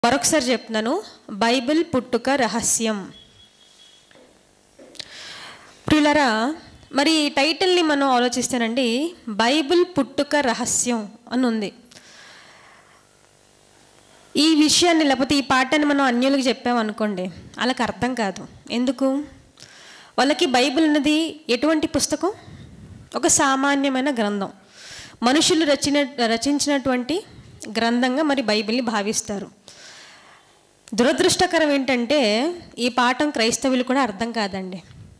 మరొకసారి చెప్తున్నాను బైబిల్ పుట్టుక రహస్యం ప్రియులరా మరి ఈ టైటిల్ని మనం ఆలోచిస్తేనండి బైబిల్ పుట్టుక రహస్యం అని ఉంది ఈ విషయాన్ని లేకపోతే ఈ పాఠాన్ని మనం అన్యులకు చెప్పామనుకోండి వాళ్ళకి అర్థం కాదు ఎందుకు వాళ్ళకి బైబిల్ అన్నది ఎటువంటి పుస్తకం ఒక సామాన్యమైన గ్రంథం మనుషులు రచిన రచించినటువంటి గ్రంథంగా మరి బైబిల్ని భావిస్తారు దురదృష్టకరం ఏంటంటే ఈ పాఠం క్రైస్తవులు కూడా అర్థం కాదండి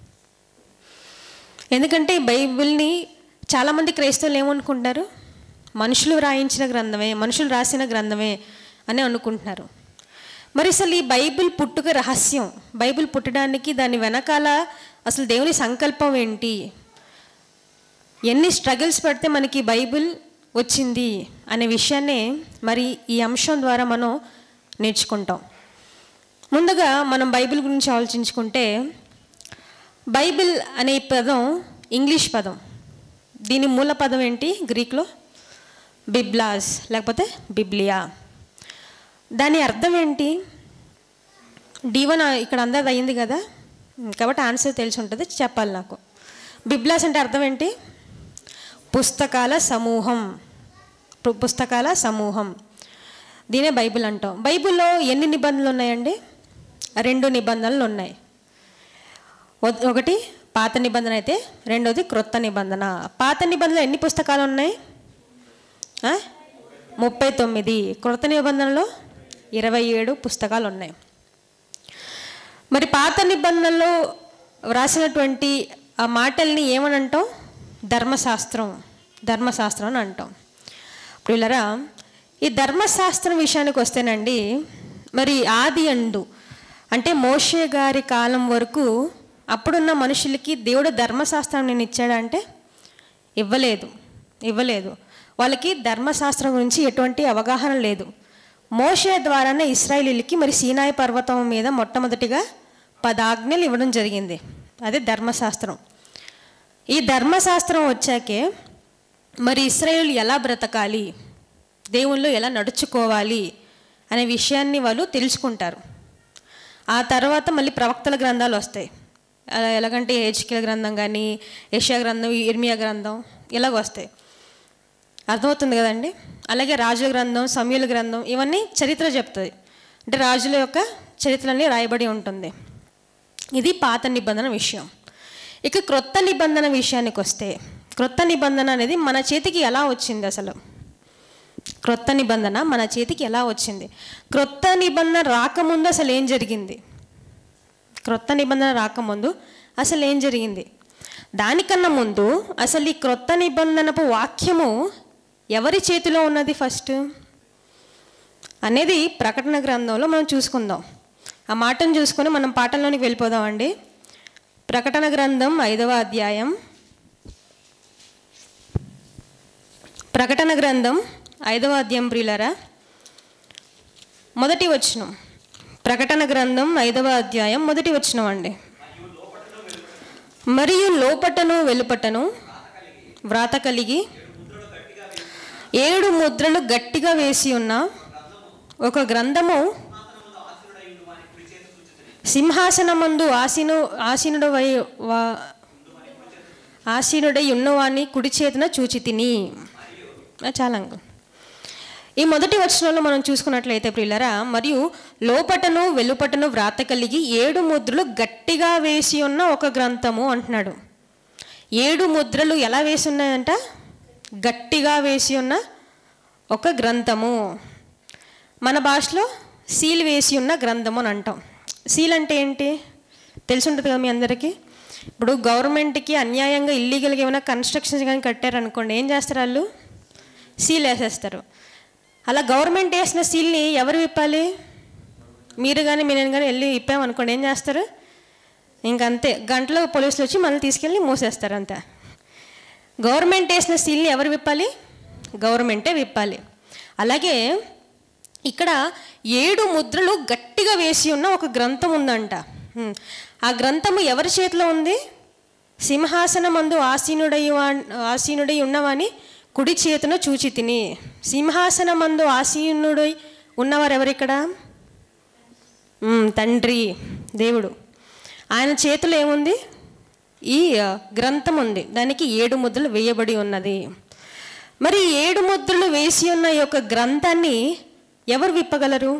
ఎందుకంటే ఈ బైబిల్ని చాలామంది క్రైస్తవులు ఏమనుకుంటారు మనుషులు రాయించిన గ్రంథమే మనుషులు రాసిన గ్రంథమే అని అనుకుంటున్నారు మరి అసలు ఈ బైబిల్ పుట్టుక రహస్యం బైబిల్ పుట్టడానికి దాని వెనకాల అసలు దేవుని సంకల్పం ఏంటి ఎన్ని స్ట్రగుల్స్ పడితే మనకి బైబిల్ వచ్చింది అనే విషయాన్నే మరి ఈ అంశం ద్వారా మనం నేర్చుకుంటాం ముందుగా మనం బైబిల్ గురించి ఆలోచించుకుంటే బైబిల్ అనే పదం ఇంగ్లీష్ పదం దీని మూల పదం ఏంటి గ్రీక్లో బిబ్లాస్ లేకపోతే బిబ్లియా దాని అర్థం ఏంటి డీవన్ ఇక్కడ అందరిది అయింది కదా కాబట్టి ఆన్సర్ తెలిసి ఉంటుంది చెప్పాలి నాకు బిబ్లాస్ అంటే అర్థం ఏంటి పుస్తకాల సమూహం పు- పుస్తకాల సమూహం దీనే బైబిల్ అంటాం బైబిల్లో ఎన్ని నిబంధనలు ఉన్నాయండి రెండు నిబంధనలు ఉన్నాయి ఒ- ఒకటి పాత నిబంధన అయితే రెండోది క్రొత్త నిబంధన పాత నిబంధనలో ఎన్ని పుస్తకాలు ఉన్నాయి ఆ? ముప్పై తొమ్మిది క్రొత్త నిబంధనలో ఇరవై ఏడు పుస్తకాలు ఉన్నాయి మరి పాత నిబంధనలో వ్రాసినటువంటి ఆ మాటల్ని ఏమని అంటాం ధర్మశాస్త్రం ధర్మశాస్త్రం అని అంటాం పిల్లరా ఈ ధర్మశాస్త్రం విషయానికి వస్తేనండి మరి ఆది అండు అంటే మోషే గారి కాలం వరకు అప్పుడున్న మనుషులకి దేవుడు ధర్మశాస్త్రం నేను ఇచ్చాడంటే ఇవ్వలేదు ఇవ్వలేదు వాళ్ళకి ధర్మశాస్త్రం గురించి ఎటువంటి అవగాహన లేదు మోషే ద్వారానే ఇస్రాయేలీలకి మరి సీనాయి పర్వతం మీద మొట్టమొదటిగా పదాజ్ఞలు ఇవ్వడం జరిగింది అదే ధర్మశాస్త్రం ఈ ధర్మశాస్త్రం వచ్చాకే మరి ఇస్రాయేల్ ఎలా బ్రతకాలి దేవుళ్ళు ఎలా నడుచుకోవాలి అనే విషయాన్ని వాళ్ళు తెలుసుకుంటారు ఆ తర్వాత మళ్ళీ ప్రవక్తల గ్రంథాలు వస్తాయి అలా ఎలాగంటే హెచ్కిల గ్రంథం కానీ యెషయా గ్రంథం ఇర్మియా గ్రంథం ఇలాగ వస్తాయి అర్థమవుతుంది కదండి అలాగే రాజుల గ్రంథం సమయుల గ్రంథం ఇవన్నీ చరిత్ర చెప్తుంది అంటే రాజుల యొక్క చరిత్రని రాయబడి ఉంటుంది ఇది పాత నిబంధన విషయం ఇక క్రొత్త నిబంధన విషయానికి వస్తే క్రొత్త నిబంధన అనేది మన చేతికి ఎలా వచ్చింది అసలు క్రొత్త నిబంధన మన చేతికి ఎలా వచ్చింది క్రొత్త నిబంధన రాకముందు అసలు ఏం జరిగింది క్రొత్త నిబంధన రాకముందు అసలు ఏం జరిగింది దానికన్నా ముందు అసలు ఈ క్రొత్త నిబంధనపు వాక్యము ఎవరి చేతిలో ఉన్నది ఫస్ట్ అనేది ప్రకటన గ్రంథంలో మనం చూసుకుందాం ఆ మాటను చూసుకొని మనం పాఠంలోనికి వెళ్ళిపోదామండి ప్రకటన గ్రంథం ఐదవ అధ్యాయం ప్రకటన గ్రంథం ఐదవ అధ్యాయం ప్రియులరా మొదటి వచనం ప్రకటన గ్రంథం ఐదవ అధ్యాయం మొదటి వచనం అండి మరియు లోపటను వెలుపటను వ్రాత కలిగి ఏడు ముద్రలు గట్టిగా వేసి ఉన్న ఒక గ్రంథము సింహాసనమందు ఆసీను ఆసీనుడవై వా- ఆసీనుడై ఉన్నవాని కుడి చేతిన చూచి తిని చాలా అంకు. ఈ మొదటి వచనంలో మనం చూసుకున్నట్లయితే ప్రియులరా మరియు లోపటను వెలుపటను వ్రాత కలిగి ఏడు ముద్రలు గట్టిగా వేసి ఉన్న ఒక గ్రంథము అంటున్నాడు ఏడు ముద్రలు ఎలా వేసి ఉన్నాయంట గట్టిగా వేసి ఉన్న ఒక గ్రంథము మన భాషలో సీల్ వేసి ఉన్న గ్రంథము అని అంటాం సీల్ అంటే ఏంటి తెలిసి ఉంటుంది కదా మీ అందరికీ ఇప్పుడు గవర్నమెంట్కి అన్యాయంగా ఇల్లీగల్గా ఏమైనా కన్స్ట్రక్షన్స్ కానీ కట్టారనుకోండి ఏం చేస్తారు వాళ్ళు సీల్ వేసేస్తారు అలా గవర్నమెంట్ వేసిన సీల్ని ఎవరు విప్పాలి మీరు కానీ నేను కానీ వెళ్ళి విప్పామనుకోండి ఏం చేస్తారు ఇంకంతే గంటలో పోలీసులు వచ్చి మనల్ని తీసుకెళ్ళి మూసేస్తారు అంతే గవర్నమెంట్ వేసిన సీల్ని ఎవరు విప్పాలి గవర్నమెంటే విప్పాలి అలాగే ఇక్కడ ఏడు ముద్రలు గట్టిగా వేసి ఉన్న ఒక గ్రంథం ఉందంట హ్మ్. ఆ గ్రంథము ఎవరి చేతిలో ఉంది సింహాసనమందు ఆసీనుడై వా- ఆసీనుడై ఉన్నవాని కుడి చేతున చూచి తిని సింహాసనమందు ఆసీనుడై ఉన్నవారు ఎవరిక్కడ మ్, తండ్రి దేవుడు ఆయన చేతిలో ఏముంది ఈ ఆ, గ్రంథం ఉంది దానికి ఏడు ముద్రలు వేయబడి ఉన్నది మరి ఈ ఏడు ముద్రలు వేసి ఉన్న ఈ యొక్క గ్రంథాన్ని ఎవరు విప్పగలరు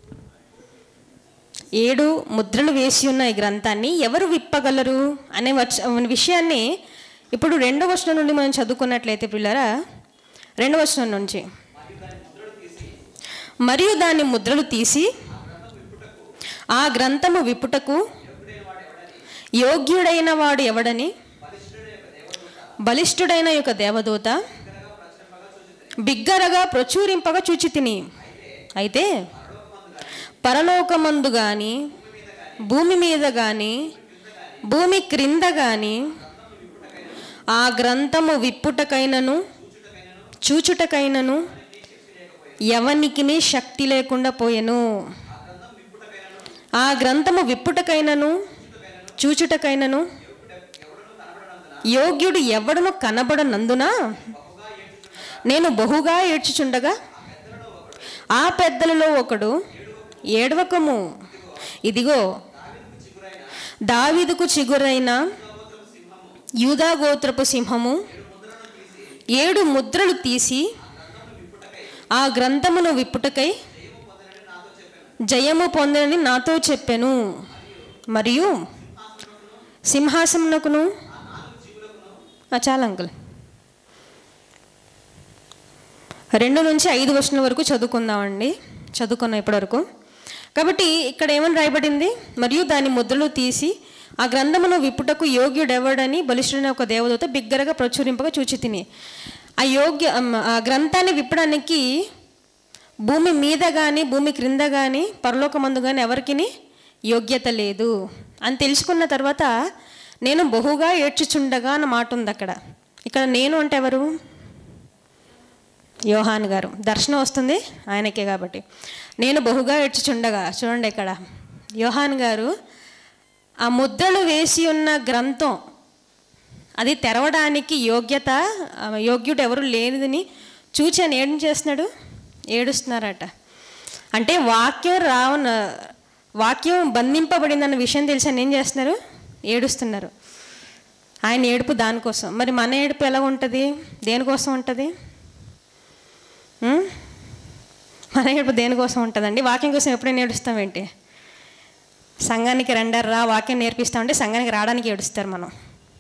ఏడు ముద్రలు వేసి ఉన్న ఈ గ్రంథాన్ని ఎవరు విప్పగలరు అనే వచ్చ విషయాన్ని ఇప్పుడు రెండో వచనం నుండి మనం చదువుకున్నట్లయితే పిల్లరా రెండో వచనం నుంచి మరియు దాని ముద్రలు తీసి ఆ గ్రంథము విప్పుటకు యోగ్యుడైన వాడు ఎవడని బలిష్ఠుడైన యొక్క దేవదూత బిగ్గరగా ప్రచురింపగా చూచి తిని అయితే పరలోకమందు కానీ భూమి మీద కానీ భూమి క్రింద కానీ ఆ గ్రంథము విప్పుటకైనను చూచుటకైనను ఎవనికిని శక్తి లేకుండా పోయెను ఆ గ్రంథము విప్పుటకైనను చూచుటకైనను యోగ్యుడు ఎవడను కనబడనందున నేను బహుగా ఏడ్చుచుండగా ఆ పెద్దలలో ఒకడు ఏడవకము ఇదిగో దావీదుకు చిగురైన యూదా గోత్రపు సింహము ఏడు ముద్రలు తీసి ఆ గ్రంథమును విప్పుటకై జయము పొందని నాతో చెప్పెను మరియు సింహాసమునకును ఆ, చాలా అంకుల్ రెండు నుంచి ఐదు వర్షం వరకు చదువుకుందామండి చదువుకున్నాం ఇప్పటివరకు కాబట్టి ఇక్కడ ఏమని రాయబడింది మరియు దాని ముద్రలు తీసి ఆ గ్రంథమును విప్పుటకు యోగ్యుడెవడని బలిష్ఠుడైన ఒక దేవదూత బిగ్గరగా ప్రచురింపగా చూచి తిని ఆ యోగ్య అమ్, ఆ గ్రంథాన్ని విప్పడానికి భూమి మీద కానీ భూమి క్రింద కానీ పరలోకమందు కానీ ఎవరికి యోగ్యత లేదు అని తెలుసుకున్న తర్వాత నేను బహుగా ఏడ్చుచుండగా అన్న మాట ఉంది అక్కడ ఇక్కడ నేను అంటే ఎవరు యోహాన్ గారు దర్శనం వస్తుంది ఆయనకే కాబట్టి నేను బహుగా ఏడ్చుచుండగా చూడండి ఇక్కడ యోహాన్ గారు ఆ ముద్రలు వేసి ఉన్న గ్రంథం అది తెరవడానికి యోగ్యత ఆ, యోగ్యుడు ఎవరు లేనిదని చూచి ఆయన ఏం చేస్తున్నాడు ఏడుస్తున్నారట అంటే వాక్యం రావన వాక్యం బంధింపబడిందన్న విషయం తెలిసి ఆయన ఏం చేస్తున్నారు ఏడుస్తున్నారు ఆయన ఏడుపు దానికోసం మరి మన ఏడుపు ఎలా ఉంటుంది దేనికోసం ఉంటుంది ఉం? మన ఏడుపు దేనికోసం ఉంటుందండి వాక్యం కోసం ఎప్పుడైనా ఏడుస్తామేంటి సంఘానికి రండర్రా వాక్యం నేర్పిస్తామంటే సంఘానికి రావడానికి ఏడుస్తారు మనం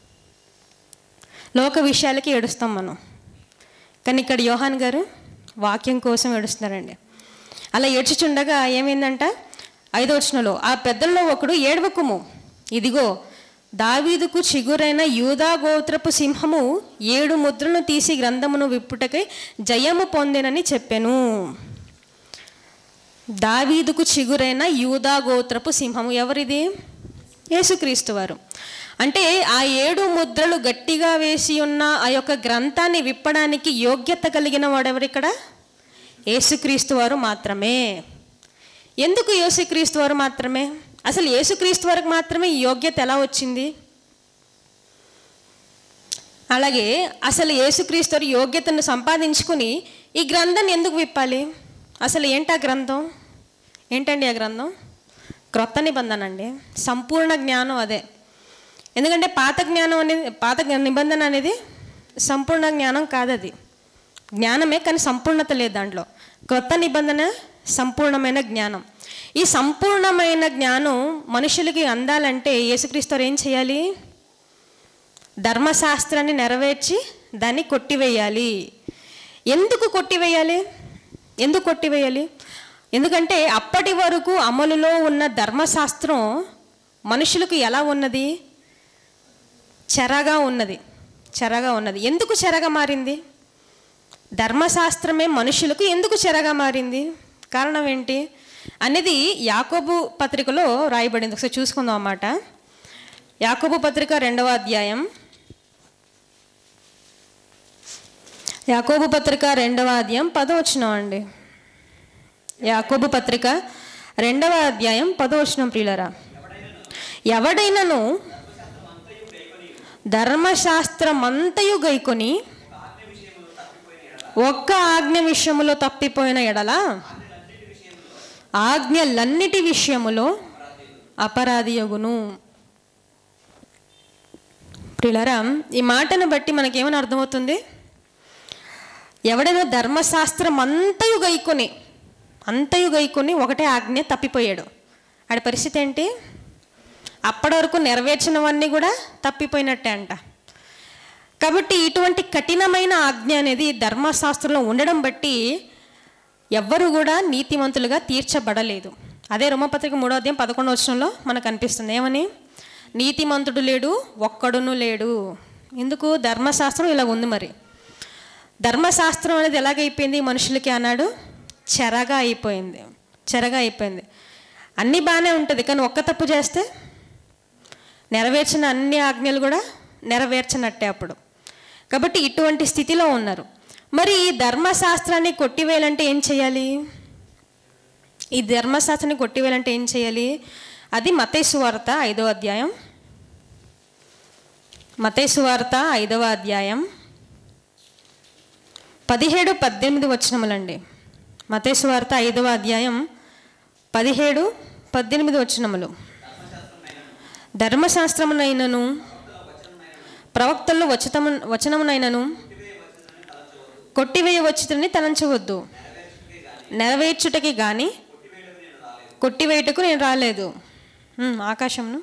లోక విషయాలకి ఏడుస్తాం మనం కానీ ఇక్కడ యోహాన్ గారు వాక్యం కోసం ఏడుస్తున్నారండి అలా ఏడ్చుచుండగా ఏమైందంట ఐదో వచనంలో ఆ పెద్దల్లో ఒకడు ఏడవకుము ఇదిగో దావీదుకు చిగురైన యూదా గోత్రపు సింహము ఏడు ముద్రలను తీసి గ్రంథమును విప్పుటకై జయము పొందెనని చెప్పాను దావీదుకు చిగురైన యూదా గోత్రపు సింహము ఎవరిది యేసుక్రీస్తు వారు అంటే ఆ ఏడు ముద్రలు గట్టిగా వేసి ఉన్న ఆ యొక్క గ్రంథాన్ని విప్పడానికి యోగ్యత కలిగిన వాడెవరు ఇక్కడ యేసుక్రీస్తు వారు మాత్రమే ఎందుకు యేసుక్రీస్తు వారు మాత్రమే అసలు యేసుక్రీస్తు వారికి మాత్రమే ఈ యోగ్యత ఎలా వచ్చింది అలాగే అసలు యేసుక్రీస్తు వారి యోగ్యతను సంపాదించుకుని ఈ గ్రంథాన్ని ఎందుకు విప్పాలి అసలు ఏంటి ఆ గ్రంథం ఏంటండి ఆ గ్రంథం క్రొత్త నిబంధన అండి సంపూర్ణ జ్ఞానం అదే ఎందుకంటే పాత జ్ఞానం అనేది పాత జ్ఞా- నిబంధన అనేది సంపూర్ణ జ్ఞానం కాదది జ్ఞానమే కానీ సంపూర్ణత లేదు దాంట్లో క్రొత్త నిబంధన సంపూర్ణమైన జ్ఞానం ఈ సంపూర్ణమైన జ్ఞానం మనుషులకి అందాలంటే యేసుక్రీస్తు వారు ఏం చేయాలి ధర్మశాస్త్రాన్ని నెరవేర్చి దాన్ని కొట్టివేయాలి ఎందుకు కొట్టివేయాలి ఎందుకు కొట్టివేయాలి ఎందుకంటే అప్పటి వరకు అమలులో ఉన్న ధర్మశాస్త్రం మనుషులకు ఎలా ఉన్నది చెరగా ఉన్నది చెరగా ఉన్నది ఎందుకు చెరగా మారింది ధర్మశాస్త్రమే మనుషులకు ఎందుకు చెరగా మారింది కారణం ఏంటి అనేది యాకోబు పత్రికలో రాయబడింది ఒకసారి చూసుకుందాం అన్నమాట యాకోబు పత్రిక రెండవ అధ్యాయం యాకోబు పత్రిక రెండవ అధ్యాయం పదవచనం అండి యాకోబు పత్రిక రెండవ అధ్యాయం పదవచనం ప్రియులరా ఎవడైనను ధర్మశాస్త్రమంతయు గైకొని ఒక్క ఆజ్ఞ విషయములో తప్పిపోయిన ఎడల ఆజ్ఞలన్నిటి విషయములో అపరాధియగును ప్రియులారా ఈ మాటను బట్టి మనకేమని అర్థమవుతుంది ఎవడైనా ధర్మశాస్త్రం అంతయు గైకొని అంతయు గైకొని ఒకటే ఆజ్ఞ తప్పిపోయాడు ఆడి పరిస్థితి ఏంటి అప్పటి వరకు నెరవేర్చినవన్నీ కూడా తప్పిపోయినట్టే అంట కాబట్టి ఇటువంటి కఠినమైన ఆజ్ఞ అనేది ధర్మశాస్త్రంలో ఉండడం బట్టి ఎవ్వరు కూడా నీతిమంతులుగా తీర్చబడలేదు అదే రోమపత్రిక మూడో అధ్యాయం పదకొండవ వచనంలో మనకు అనిపిస్తుంది ఏమని నీతిమంతుడు లేడు ఒక్కడును లేడు ఎందుకు ధర్మశాస్త్రం ఇలా ఉంది మరి ధర్మశాస్త్రం అనేది ఎలాగైపోయింది మనుషులకి అన్నాడు చెరగా అయిపోయింది చెరగా అయిపోయింది అన్నీ బాగానే ఉంటుంది కానీ ఒక్క తప్పు చేస్తే నెరవేర్చిన అన్ని ఆజ్ఞలు కూడా నెరవేర్చనట్టే అప్పుడు కాబట్టి ఇటువంటి స్థితిలో ఉన్నారు మరి ఈ ధర్మశాస్త్రాన్ని కొట్టివేయాలంటే ఏం చేయాలి ఈ ధర్మశాస్త్రాన్ని కొట్టివేయాలంటే ఏం చేయాలి అది మతేసు వార్త ఐదవ అధ్యాయం మతేసు వార్త ఐదవ అధ్యాయం పదిహేడు పద్దెనిమిది వచనములండి మతేసు వార్త ఐదవ అధ్యాయం పదిహేడు పద్దెనిమిది వచనములు ధర్మశాస్త్రమునైనను ప్రవక్తల్లో వచతము వచనమునైనను కొట్టివేయవచ్చుదని తలంచవద్దు నెరవేర్చుటకి కానీ కొట్టివేయటకు నేను రాలేదు ఉమ్, ఆకాశమును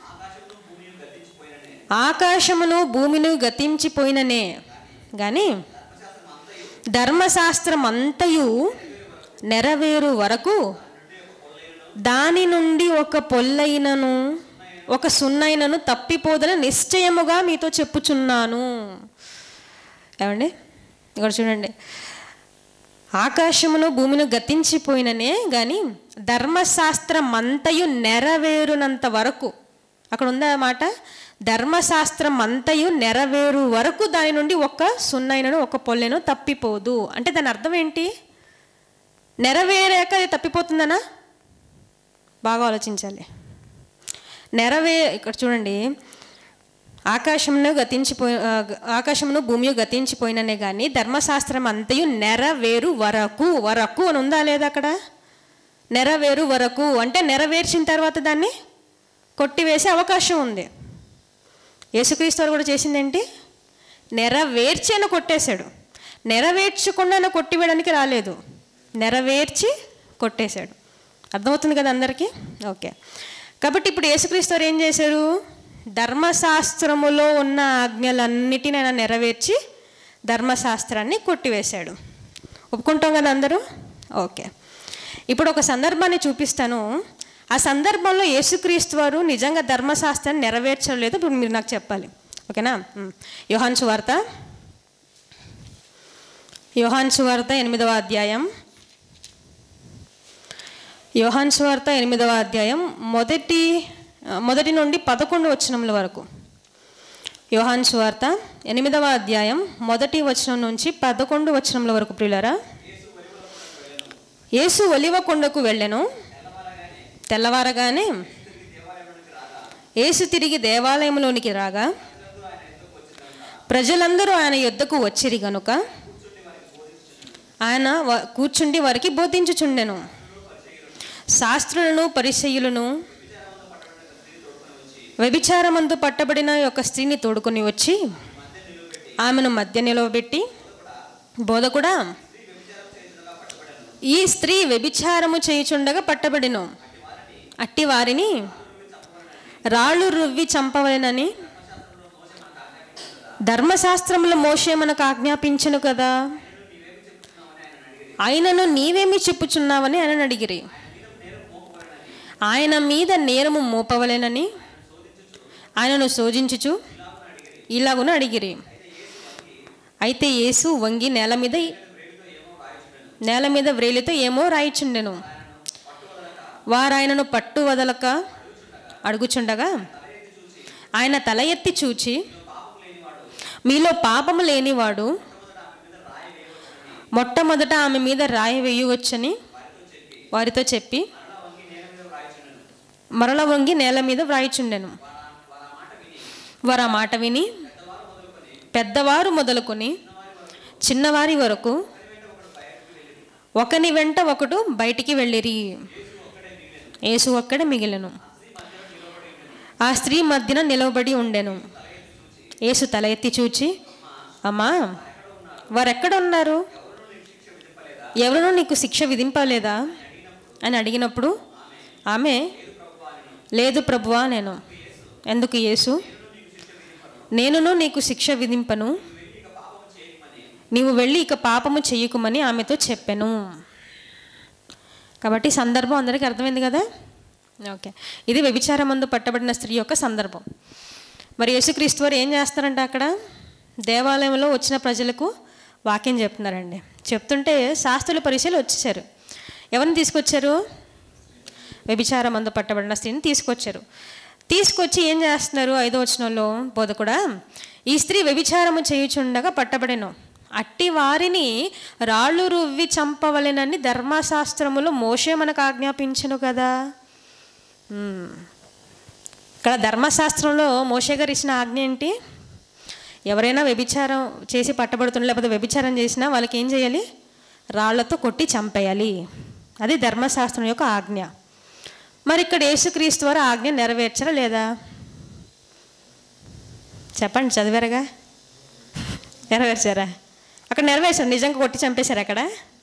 ఆకాశమును భూమిని గతించిపోయిననే కానీ ధర్మశాస్త్రం అంతయు నెరవేరు వరకు దాని నుండి ఒక పొల్లైనను ఒక సున్నైనను తప్పిపోదని నిశ్చయముగా మీతో చెప్పుచున్నాను ఏమండి ఇక్కడ చూడండి ఆకాశమును భూమిని గతించిపోయిననే కానీ ధర్మశాస్త్రం అంతయు నెరవేరునంత వరకు అక్కడ ఉందా మాట ధర్మశాస్త్రం అంతయు నెరవేరు వరకు దాని నుండి ఒక సున్నైనను ఒక పొల్లెను తప్పిపోదు అంటే దాని అర్థం ఏంటి నెరవేరాక అది తప్పిపోతుందనా బాగా ఆలోచించాలి నెరవే ఇక్కడ చూడండి ఆకాశమును గతించిపోయి ఆ, ఆకాశమును భూమి గతించిపోయిననే కానీ ధర్మశాస్త్రం అంతయు నెరవేరు వరకు వరకు అని ఉందా లేదా అక్కడ నెరవేరు వరకు అంటే నెరవేర్చిన తర్వాత దాన్ని కొట్టివేసే అవకాశం ఉంది యేసుక్రీస్తు వారు కూడా చేసింది ఏంటి నెరవేర్చి ఆయన కొట్టేశాడు నెరవేర్చకుండా ఆయన కొట్టివేయడానికి రాలేదు నెరవేర్చి కొట్టేశాడు అర్థమవుతుంది కదా అందరికీ ఓకే కాబట్టి ఇప్పుడు యేసుక్రీస్తు వారు ఏం చేశారు ధర్మశాస్త్రములో ఉన్న ఆజ్ఞలన్నిటిని ఆయన నెరవేర్చి ధర్మశాస్త్రాన్ని కొట్టివేశాడు ఒప్పుకుంటాం కదా అందరూ ఓకే ఇప్పుడు ఒక సందర్భాన్ని చూపిస్తాను ఆ సందర్భంలో యేసుక్రీస్తు వారు నిజంగా ధర్మశాస్త్రాన్ని నెరవేర్చలేదు ఇప్పుడు మీరు నాకు చెప్పాలి ఓకేనా ఉమ్. యోహాన్ సువార్త యోహాన్ సువార్త ఎనిమిదవ అధ్యాయం యోహాన్ సువార్త ఎనిమిదవ అధ్యాయం మొదటి మొదటి నుండి పదకొండు వచనముల వరకు యోహాన్ సువార్త ఎనిమిదవ అధ్యాయం మొదటి వచనం నుంచి పదకొండు వచనముల వరకు ప్రియులారా యేసు ఒలివ కొండకు వెళ్ళెను తెల్లవారగానే యేసు తిరిగి దేవాలయంలోనికి రాగా ప్రజలందరూ ఆయన యుద్ధకు వచ్చిరి గనుక ఆయన వ- కూర్చుండి వారికి బోధించుచుండెను శాస్త్రులను పరిచయులను వ్యభిచారమందు పట్టబడిన యొక్క స్త్రీని తోడుకొని వచ్చి ఆమెను మధ్య నిలవబెట్టి బోధకుడా ఈ స్త్రీ వ్యభిచారము చేయుచుండగా పట్టబడిను అట్టి వారిని రాళ్ళు రువ్వి చంపవలెనని ధర్మశాస్త్రముల మోషే మనకు ఆజ్ఞాపించను కదా ఆయనను నీవేమి చెప్పుచున్నావని ఆయన అడిగిరి ఆయన మీద నేరము మోపవలెనని ఆయనను శోధించుచు ఇలాగున అడిగిరి అయితే యేసు వంగి నేల మీద నేల మీద వ్రేలితో ఏమో రాయిచుండెను వారు ఆయనను పట్టు వదలక అడుగుచుండగా ఆయన తల ఎత్తి చూచి మీలో పాపము లేనివాడు మొట్టమొదట ఆమె మీద రాయి వేయవచ్చని వారితో చెప్పి మరల వంగి నేల మీద వ్రాయిచుండెను వారు ఆ మాట విని పెద్దవారు మొదలుకొని చిన్నవారి వరకు ఒకని వెంట ఒకడు బయటికి వెళ్ళిరి యేసు ఒక్కడే మిగిలెను ఆ స్త్రీ మధ్యన నిలవబడి ఉండెను యేసు తల ఎత్తి చూచి అమ్మా వారెక్కడ ఉన్నారు ఎవరునూ నీకు శిక్ష విధింపలేదా అని అడిగినప్పుడు ఆమె లేదు ప్రభువా నేను ఎందుకు యేసు నేనును నీకు శిక్ష విధింపను నీవు వెళ్ళి ఇక పాపము చెయ్యకుమని ఆమెతో చెప్పాను కాబట్టి సందర్భం అందరికీ అర్థమైంది కదా ఓకే ఇది వ్యభిచారం మందు పట్టబడిన స్త్రీ యొక్క సందర్భం మరి యేసుక్రీస్తు వారు ఏం చేస్తారంటే అక్కడ దేవాలయంలో వచ్చిన ప్రజలకు వాక్యం చెప్తున్నారండి చెప్తుంటే శాస్త్రుల పరిచయలు వచ్చేసారు ఎవరిని తీసుకొచ్చారు వ్యభిచారం మందు పట్టబడిన స్త్రీని తీసుకొచ్చారు తీసుకొచ్చి ఏం చేస్తున్నారు ఐదో వచనంలో బోధకుడా ఈ స్త్రీ వ్యభిచారము చేయుచుండగా పట్టబడెను అట్టి వారిని రాళ్ళు రువ్వి చంపవలెనని ధర్మశాస్త్రములో మోషే మనకు ఆజ్ఞాపించను కదా మ్మ్. ఇక్కడ ధర్మశాస్త్రంలో మోషే గారు ఇచ్చిన ఆజ్ఞ ఏంటి ఎవరైనా వ్యభిచారం చేసి పట్టబడుతున్న లేకపోతే వ్యభిచారం చేసినా వాళ్ళకి ఏం చేయాలి రాళ్లతో కొట్టి చంపేయాలి అది ధర్మశాస్త్రం యొక్క ఆజ్ఞ మరి ఇక్కడ యేసుక్రీస్తు వారు ఆజ్ఞ నెరవేర్చరా లేదా చెప్పండి చదివారుగా నెరవేర్చారా అక్కడ నెరవేర్చారు నిజంగా కొట్టి చంపేశారు అక్కడ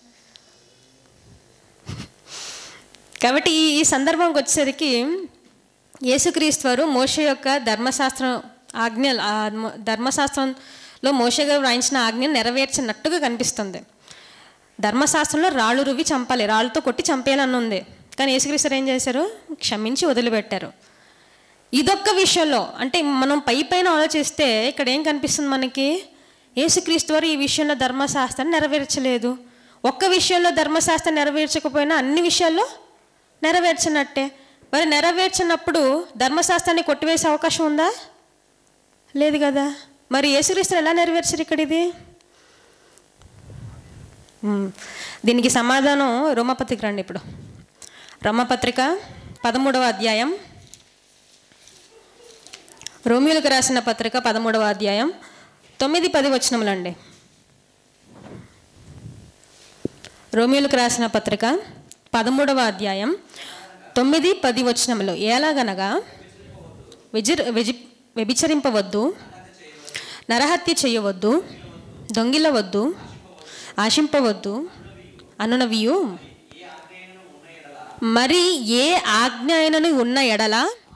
కాబట్టి ఈ ఈ సందర్భంకి వచ్చేసరికి యేసుక్రీస్తు వారు మోషే యొక్క ధర్మశాస్త్రం ఆజ్ఞ ఆ మ- ధర్మశాస్త్రంలో మోషే గారు వ్రాయించిన ఆజ్ఞను నెరవేర్చినట్టుగా కనిపిస్తుంది ధర్మశాస్త్రంలో రాళ్ళు రువ్వి చంపాలి రాళ్ళతో కొట్టి చంపేయాలని ఉంది కానీ యేసుక్రీస్తు వారు ఏం చేశారు క్షమించి వదిలిపెట్టారు ఇదొక్క విషయంలో అంటే మనం పై పైన ఆలోచిస్తే ఇక్కడ ఏం కనిపిస్తుంది మనకి యేసుక్రీస్తు వారు ఈ విషయంలో ధర్మశాస్త్రాన్ని నెరవేర్చలేదు ఒక్క విషయంలో ధర్మశాస్త్రం నెరవేర్చకపోయినా అన్ని విషయాల్లో నెరవేర్చినట్టే మరి నెరవేర్చినప్పుడు ధర్మశాస్త్రాన్ని కొట్టివేసే అవకాశం ఉందా లేదు కదా మరి యేసుక్రీస్తుని ఎలా నెరవేర్చారు ఇక్కడ ఇది మ్మ్. దీనికి సమాధానం రోమపత్రిక రండి ఇప్పుడు రోమపత్రిక పదమూడవ అధ్యాయం రోమియోలకు రాసిన పత్రిక పదమూడవ అధ్యాయం తొమ్మిది పది వచనములండి రోమియోలకు రాసిన పత్రిక పదమూడవ అధ్యాయం తొమ్మిది పది వచనములు ఎలాగనగా విజిర్ విజి వ్యభిచరింపవద్దు నరహత్య చేయవద్దు దొంగిలవద్దు ఆశింపవద్దు అనునవియు మరి ఏ ఆజ్ఞ అయినను ఉన్న ఎడల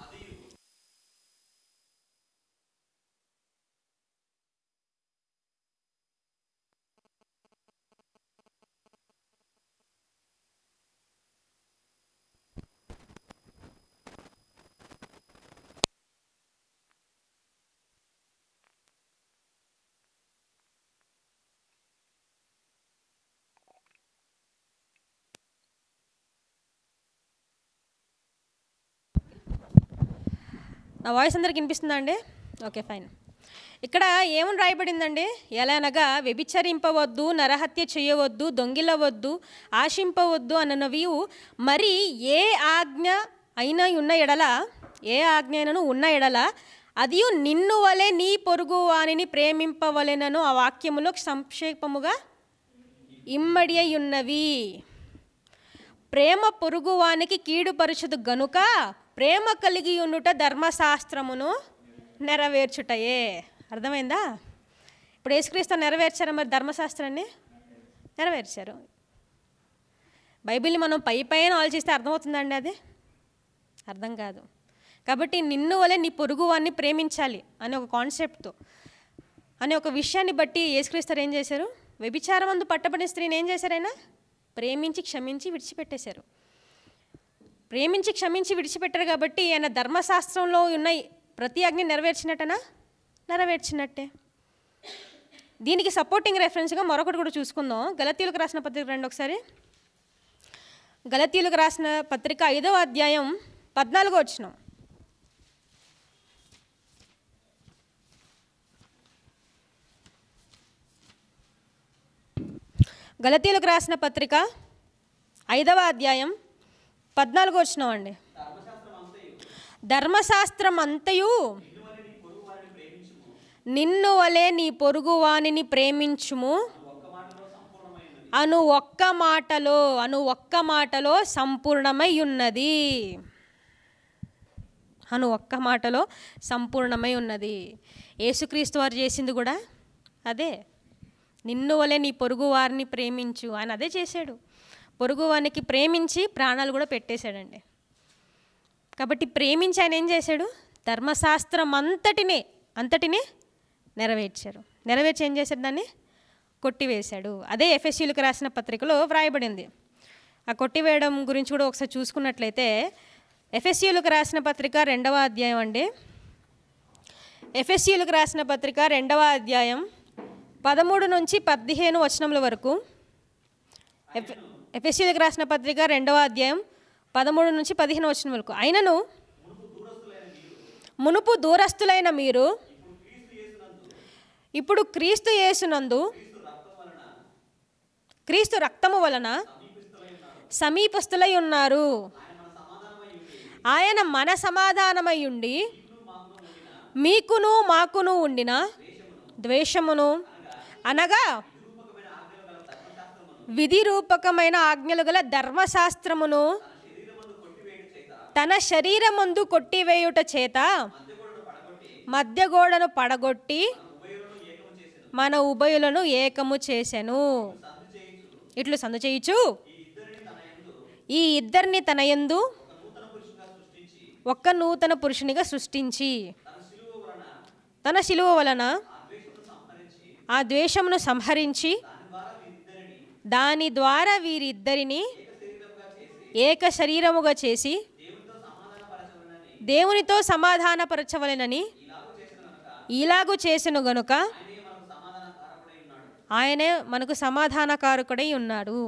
నా వాయిస్ అందరికి వినిపిస్తుందా అండి ఓకే ఫైన్ ఇక్కడ ఏమని రాయబడిందండి ఎలా అనగా వ్యభిచరింపవద్దు నరహత్య చేయవద్దు దొంగిలవద్దు ఆశింపవద్దు అన్నవి మరి ఏ ఆజ్ఞ అయినా ఉన్న ఎడల ఏ ఆజ్ఞ అయినను ఉన్న ఎడల అది నిన్ను వలె నీ పొరుగు వానిని ప్రేమింపవలెనను ఆ వాక్యములో సంక్షేపముగా ఇమ్మడి అయి ఉన్నవి ప్రేమ పొరుగువానికి కీడుపరచదు గనుక ప్రేమ కలిగి ఉండుట ధర్మశాస్త్రమును నెరవేర్చుటయే అర్థమైందా ఇప్పుడు యేసుక్రీస్తు నెరవేర్చారా మరి ధర్మశాస్త్రాన్ని నెరవేర్చారు బైబిల్ని మనం పై పైన ఆలోచిస్తే అర్థమవుతుందండి అది అర్థం కాదు కాబట్టి నిన్ను వలె నీ పొరుగువాన్ని ప్రేమించాలి అనే ఒక కాన్సెప్ట్తో అనే ఒక విషయాన్ని బట్టి యేసుక్రీస్తు ఏం చేశారు వ్యభిచారం అందు పట్టబడిన స్త్రీని ఏం చేశారైనా ప్రేమించి క్షమించి విడిచిపెట్టేశారు ప్రేమించి క్షమించి విడిచిపెట్టారు కాబట్టి ఆయన ధర్మశాస్త్రంలో ఉన్న ప్రతి ఆజ్ఞ నెరవేర్చినట్టనా నెరవేర్చినట్టే దీనికి సపోర్టింగ్ రెఫరెన్స్గా మరొకటి కూడా చూసుకుందాం గలతీయులకు రాసిన పత్రిక రండి ఒకసారి గలతీయులకు రాసిన పత్రిక ఐదవ అధ్యాయం పద్నాలుగో వచ్చినాం గలతీయులకు రాసిన పత్రిక ఐదవ అధ్యాయం పద్నాలుగు వచ్చినాం అండి ధర్మశాస్త్రం అంతయు నిన్ను వలె నీ పొరుగు వానిని ప్రేమించుము అను ఒక్క మాటలో అను ఒక్క మాటలో సంపూర్ణమై ఉన్నది అను ఒక్క మాటలో సంపూర్ణమై ఉన్నది యేసుక్రీస్తు వారు చేసింది కూడా అదే నిన్ను వలె నీ పొరుగు వారిని ప్రేమించు ఆయన అదే చేశాడు పొరుగు వారికి ప్రేమించి ప్రాణాలు కూడా పెట్టేశాడండి కాబట్టి ప్రేమించి ఆయన ఏం చేశాడు ధర్మశాస్త్రం అంతటినే అంతటినే నెరవేర్చారు నెరవేర్చి ఏం చేశాడు దాన్ని కొట్టివేశాడు అదే ఎఫ్ఎస్సీలకు రాసిన పత్రికలో వ్రాయబడింది ఆ కొట్టివేయడం గురించి కూడా ఒకసారి చూసుకున్నట్లయితే ఎఫ్ఎస్సీలకు రాసిన పత్రిక రెండవ అధ్యాయం అండి ఎఫ్ఎస్సీలకు రాసిన పత్రిక రెండవ అధ్యాయం పదమూడు నుంచి పదిహేను వచనముల వరకు ఎఫ్ ఎఫ్ఎస్సీలకు రాసిన పత్రిక రెండవ అధ్యాయం పదమూడు నుంచి పదిహేను వచనం వరకు అయినను మునుపు దూరస్తులైన మీరు ఇప్పుడు క్రీస్తు యేసునందు క్రీస్తు రక్తము వలన సమీపస్తులై ఉన్నారు ఆయన మన సమాధానమై ఉండి మీకును మాకును ఉండిన ద్వేషమును అనగా విధి రూపకమైన ఆజ్ఞలు గల ధర్మశాస్త్రమును తన శరీరమందు కొట్టివేయుట చేత మధ్య గోడను పడగొట్టి మన ఉభయులను ఏకము చేసెను ఇట్లు సందు చేయుచు ఈ ఇద్దరిని తన యందు ఒక్క నూతన పురుషునిగా సృష్టించి తన శిలువ వలన ఆ ద్వేషమును సంహరించి దాని ద్వారా వీరిద్దరిని ఏక శరీరముగా చేసి దేవునితో సమాధానపరచవలెనని ఇలాగు చేసిన గనుక ఆయనే మనకు సమాధానకారకుడై ఉన్నాడు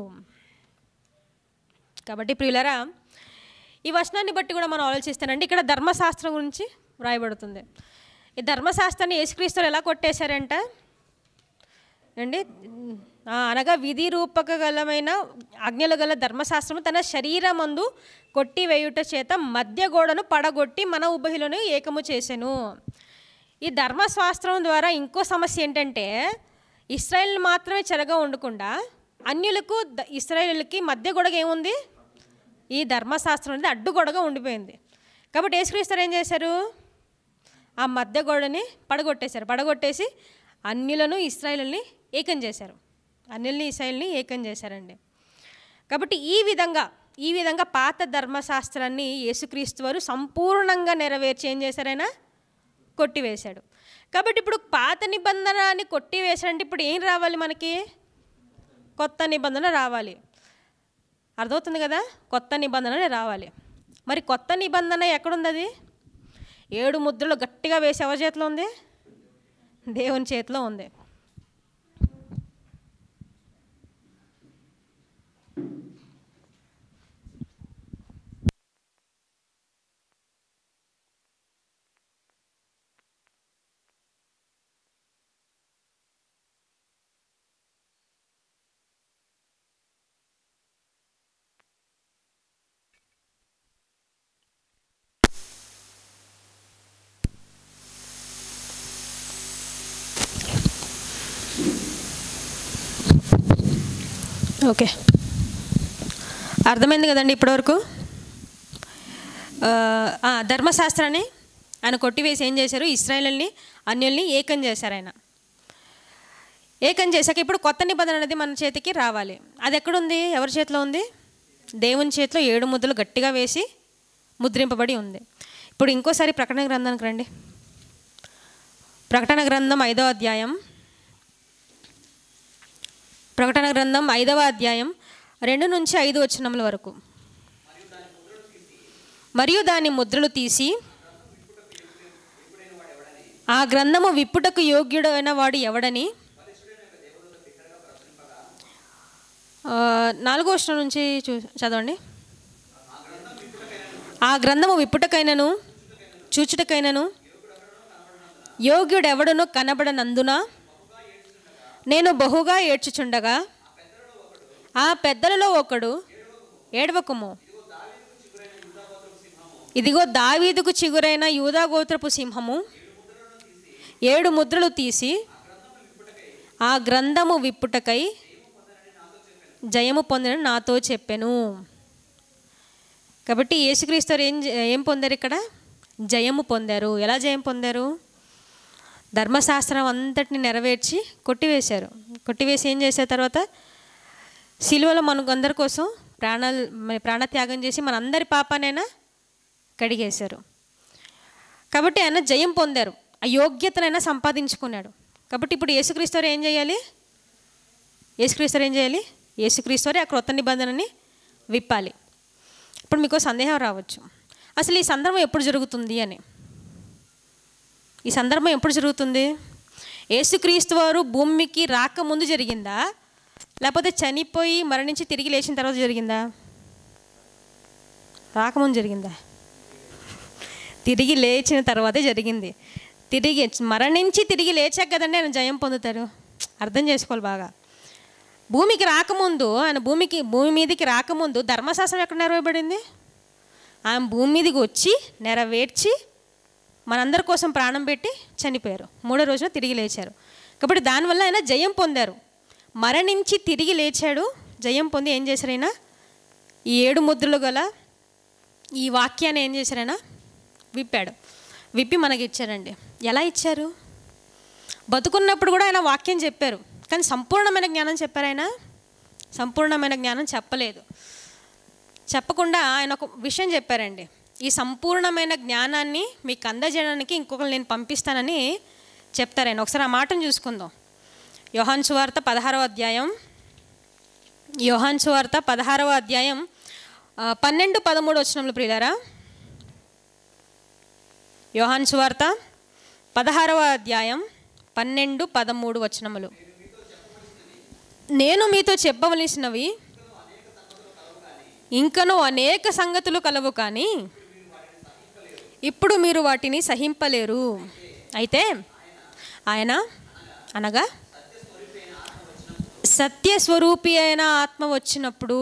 కాబట్టి ప్రియులరా ఈ వచనాన్ని బట్టి కూడా మనం ఆలోచిస్తానండి ఇక్కడ ధర్మశాస్త్రం గురించి వ్రాయబడుతుంది ఈ ధర్మశాస్త్రాన్ని యేసుక్రీస్తులు ఎలా కొట్టేశారంట అండి ఆ, అనగా విధి రూపకగలమైన ఆజ్ఞలు గల ధర్మశాస్త్రము తన శరీరమందు కొట్టివేయుట చేత మధ్య గోడను పడగొట్టి మన ఉభయులను ఏకము చేసెను ఈ ధర్మశాస్త్రం ద్వారా ఇంకో సమస్య ఏంటంటే ఇస్రాయేల్ మాత్రమే చెరగా ఉండకుండా అన్యులకు ద- ఇస్రాయేలులకి మధ్య గొడగ ఏముంది ఈ ధర్మశాస్త్రం అనేది అడ్డుగొడగా ఉండిపోయింది కాబట్టి యేసుక్రీస్తు ఏం చేశారు ఆ మధ్య గోడని పడగొట్టేశారు పడగొట్టేసి అన్యులను ఇస్రాయేల్ని ఏకం చేశారు అన్యుల్ని ఇస్రాయేల్ని ఏకం చేశారండి కాబట్టి ఈ విధంగా ఈ విధంగా పాత ధర్మశాస్త్రాన్ని యేసుక్రీస్తు వారు సంపూర్ణంగా నెరవేర్చి ఏం చేశారైనా కొట్టివేశాడు కాబట్టి ఇప్పుడు పాత నిబంధనని కొట్టివేశాడంటే ఇప్పుడు ఏం రావాలి మనకి కొత్త నిబంధన రావాలి అర్థమవుతుంది కదా కొత్త నిబంధన రావాలి మరి కొత్త నిబంధన ఎక్కడుంది అది ఏడు ముద్రలు గట్టిగా వేసి ఎవరి చేతిలో ఉంది దేవుని చేతిలో ఉంది ఓకే అర్థమైంది కదండి ఇప్పటివరకు ఆ, ఆ, ధర్మశాస్త్రాన్ని ఆయన కొట్టివేసి ఏం చేశారు ఇస్రాయేల్ని అన్యుల్ని ఏకం చేశారు ఆయన ఏకం చేశాక ఇప్పుడు కొత్త నిబంధన అనేది మన చేతికి రావాలి అది ఎక్కడుంది ఎవరి చేతిలో ఉంది దేవుని చేతిలో ఏడు ముద్దలు గట్టిగా వేసి ముద్రింపబడి ఉంది ఇప్పుడు ఇంకోసారి ప్రకటన గ్రంథానికి రండి ప్రకటన గ్రంథం ఐదో అధ్యాయం ప్రకటన గ్రంథం ఐదవ అధ్యాయం రెండు నుంచి ఐదు వచనముల వరకు మరియు దాని ముద్రలు తీసి ఆ గ్రంథము విప్పుటకు యోగ్యుడైన వాడు ఎవడని ఆ, నాలుగో వచనం నుంచి చూ చదవండి ఆ గ్రంథము విప్పుటకైనను చూచుటకైనను యోగ్యుడెవడును కనబడనందున నేను బహుగా ఏడ్చుచుండగా ఆ పెద్దలలో ఒకడు ఏడవకుము ఇదిగో దావీదుకు చిగురైన యూదా గోత్రపు సింహము ఏడు ముద్రలు తీసి ఆ గ్రంథము విప్పుటకై జయము పొందడం నాతో చెప్పాను కాబట్టి యేసుక్రీస్తు వారు ఏం జ- ఏం పొందారు ఇక్కడ జయము పొందారు ఎలా జయం పొందారు ధర్మశాస్త్రం అంతటిని నెరవేర్చి కొట్టివేశారు కొట్టివేసి ఏం చేసిన తర్వాత సిలువలో మనకు అందరి కోసం ప్రాణాలు మరి ప్రాణత్యాగం చేసి మనందరి పాపానైనా కడిగేశారు కాబట్టి ఆయన జయం పొందారు ఆ యోగ్యతనైనా సంపాదించుకున్నాడు కాబట్టి ఇప్పుడు యేసుక్రీస్తు వారు ఏం చేయాలి యేసుక్రీస్తు వారు ఏం చేయాలి యేసుక్రీస్తు వారు ఆ క్రొత్త నిబంధనని విప్పాలి ఇప్పుడు మీకు సందేహం రావచ్చు అసలు ఈ సందర్భం ఎప్పుడు జరుగుతుంది అని ఈ సందర్భం ఎప్పుడు జరుగుతుంది యేసుక్రీస్తు వారు భూమికి రాకముందు జరిగిందా లేకపోతే చనిపోయి మరణించి తిరిగి లేచిన తర్వాత జరిగిందా రాకముందు జరిగిందా తిరిగి లేచిన తర్వాతే జరిగింది తిరిగి మరణించి తిరిగి లేచాక కదండి ఆయన జయం పొందుతారు అర్థం చేసుకోవాలి బాగా భూమికి రాకముందు ఆయన భూమికి భూమి మీదకి రాకముందు ధర్మశాస్త్రం ఎక్కడ నెరవేయబడింది ఆయన భూమి మీదకి వచ్చి నెరవేర్చి మనందరి కోసం ప్రాణం పెట్టి చనిపోయారు మూడో రోజున తిరిగి లేచారు కాబట్టి దానివల్ల ఆయన జయం పొందారు మరణించి తిరిగి లేచాడు జయం పొంది ఏం చేశారు ఆయన ఈ ఏడు ముద్రలు గల ఈ వాక్యాన్ని ఏం చేశారు ఆయన విప్పాడు విప్పి మనకి ఇచ్చారండి ఎలా ఇచ్చారు బతుకున్నప్పుడు కూడా ఆయన వాక్యం చెప్పారు కానీ సంపూర్ణమైన జ్ఞానం చెప్పారు ఆయన సంపూర్ణమైన జ్ఞానం చెప్పలేదు చెప్పకుండా ఆయన ఒక విషయం చెప్పారండి ఈ సంపూర్ణమైన జ్ఞానాన్ని మీకు అందజేయడానికి ఇంకొకరు నేను పంపిస్తానని చెప్తారు ఆయన ఒకసారి ఆ మాటను చూసుకుందాం యోహాన్ సువార్త పదహారవ అధ్యాయం యోహాన్ సువార్త పదహారవ అధ్యాయం ఆ, పన్నెండు పదమూడు వచ్చినప్పుడు ప్రియులారా యోహాన్ సువార్త పదహారవ అధ్యాయం పన్నెండు పదమూడు వచనములు నేను మీతో చెప్పవలసినవి ఇంకనూ అనేక సంగతులు కలవు కానీ ఇప్పుడు మీరు వాటిని సహింపలేరు అయితే ఆయన అనగా సత్యస్వరూపి అయిన ఆత్మ వచ్చినప్పుడు